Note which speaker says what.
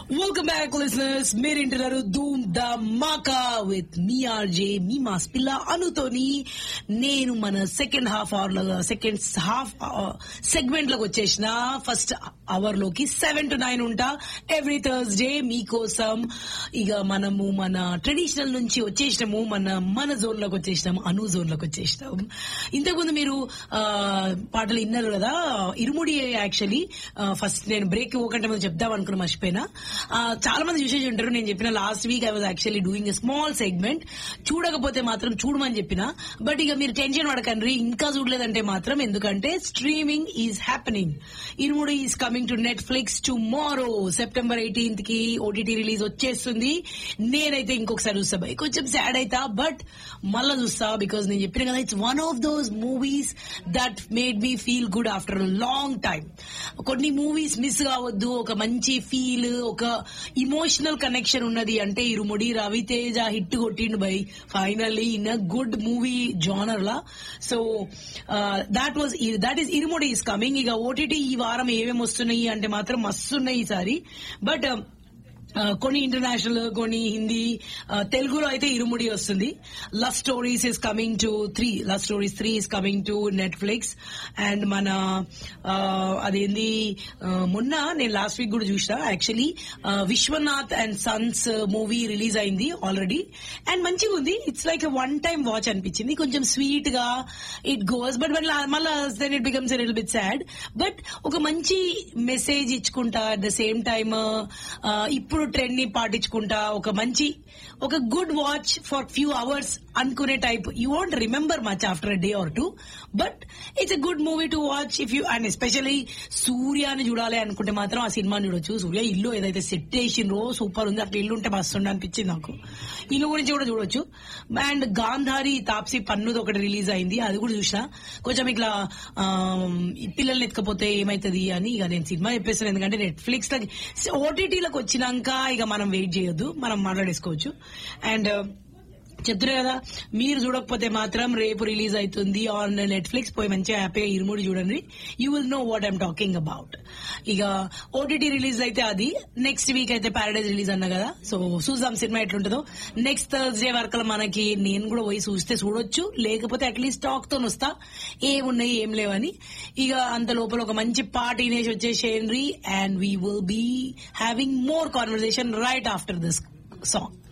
Speaker 1: Welcome back listeners మీరు వింటున్నారు Dhoom with మీ ఆర్జే మీ మాస్ పిల్ల అనుతోని నేను మన సెకండ్ హాఫ్ అవర్ లో సెకండ్ హాఫ్ సెగ్మెంట్ లోకి వచ్చేసిన ఫస్ట్ అవర్ లోకి సెవెన్ టు నైన్ ఉంటా ఎవ్రీ థర్స్డే మీకోసం ఇక మనము మన ట్రెడిషనల్ నుంచి వచ్చేసినాము మన మన జోన్ లోకి వచ్చేసినాము అను జోన్ లోకి వచ్చేసినాము ఇంతకుముందు మీరు ఆ, పాటలు విన్నారు కదా ఇరుముడి యాక్చువల్లీ ఫస్ట్ నేను బ్రేక్ పోకంటే ముందు చెప్దాం అనుకున్న మర్చిపోయినా ఆ, చాలా మంది చూసేసి ఉంటారు నేను చెప్పిన last week I was actually doing a small segment చూడకపోతే మాత్రం చూడమని చెప్పిన బట్ ఇక మీరు టెన్షన్ పడకండి ఇంకా చూడలేదంటే మాత్రం ఎందుకంటే streaming is happening Irumudi is coming to Netflix tomorrow September eighteenth కి ఓటీటీ రిలీజ్ వచ్చేస్తుంది నేనైతే ఇంకొకసారి చూస్తా భయ్. కొంచెం సాడ్ అవుతా బట్ మళ్ళా చూస్తా బికాస్ నేను చెప్పిన కదా it's one of those movies that made me feel good after long time కొన్ని మూవీస్ మిస్ కావద్దు ఒక మంచి ఫీల్ ఒక ఇమోషనల్ కనెక్షన్ ఉన్నది అంటే ఇరుముడి రవితేజ హిట్ కొట్టిండు by finally in a good movie genre లా so that was that is Irumudi is coming ఇక ఓటీటీ ఈ వారం ఏమేమి వస్తున్నాయి అంటే మాత్రం మస్తున్నాయి ఈసారి బట్ ఆ, కొన్ని ఇంటర్నేషనల్ కొన్ని హిందీ ఆ, తెలుగులో అయితే ఇరుముడి వస్తుంది love stories is coming to three love stories three is coming to Netflix and మన ఆ, అదేంది ఆ, మొన్న నేను లాస్ట్ వీక్ కూడా చూసిన actually Vishwanath and sons movie release అయింది ఆల్రెడీ అండ్ మంచిగా ఉంది it's like one time watch అనిపించింది కొంచెం స్వీట్ గా ఇట్ గోస్ బట్ మళ్ళీ then it becomes little bit sad but ఒక మంచి మెసేజ్ ఇచ్చుకుంటా అట్ ద సేమ్ టైమ్ ఇప్పుడు ట్రెండ్ ని పాటించుకుంటా ఒక మంచి ఒక good watch for few hours అనుకునే type you want remember much after day or two but it's a good movie to watch if you and especially సూర్యాని చూడాలి అనుకుంటే మాత్రం ఆ సినిమాని చూడొచ్చు సూర్య ఇల్లు ఏదైతే సెట్ చేసిండ్రో సూపర్ ఉంది అట్లా ఇల్లు ఉంటే మస్తుండే అనిపించింది నాకు ఇల్లు గురించి కూడా చూడొచ్చు అండ్ గాంధారి తాప్సీ పన్నుది ఒకటి రిలీజ్ అయింది అది కూడా చూసిన కొంచెం ఇట్లా ఆమ్, ఈ పిల్లల్ని ఎత్తుకపోతే ఏమైతుంది అని ఇక నేను సినిమా చెప్పేస్తాను ఎందుకంటే నెట్ఫ్లిక్స్ లకి ఓటీటీలకు వచ్చినాక ఇక మనం వెయిట్ చేయొద్దు మనం మాట్లాడేసుకోవచ్చు అండ్ చెప్తున్నా కదా మీరు చూడకపోతే మాత్రం రేపు రిలీజ్ అవుతుంది ఆన్ నెట్ఫ్లిక్స్ పోయి మంచిగా హ్యాపీగా ఇరుముడి చూడండి you will know what I'm talking about ఇక ఓటీటీ రిలీజ్ అయితే అది నెక్స్ట్ వీక్ అయితే పారడైజ్ రిలీజ్ అన్నా కదా సో చూద్దాం సినిమా ఎట్లుంటుందో నెక్స్ట్ థర్స్డే వరకు మనకి నేను కూడా పోయి చూస్తే చూడొచ్చు లేకపోతే అట్లీస్ట్ టాక్ తో వస్తా ఏమున్నాయి ఏం లేవని ఇక అంత లోపల ఒక మంచి పాట ఇనేసి వచ్చేసేయండి and we will be having more conversation right after this song